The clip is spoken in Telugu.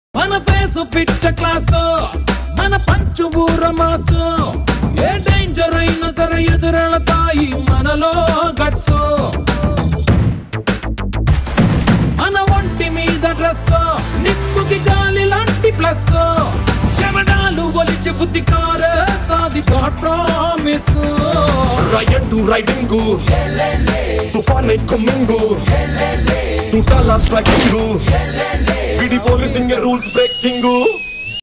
మన ఫేసు పిచ్చ క్లాసు మన పంచు ఊర మాసు ఏ డేంజర్ అయినా సరే ఎదురెళతాయి మనలో గట్స్ మన ఒంటి మీద డ్రెస్ నిప్పుకి గాలి లాంటి ప్లస్ చెమడాలు ఒలిచి బుద్ధి కారేస్తాది గాడ్ ప్రామిస్ Rayendo, ridingu తుఫాన్ కమ్మింగు తుటాలా స్ట్రైకింగు విడి పోలీసింగ్ రూల్స్ బ్రేకింగు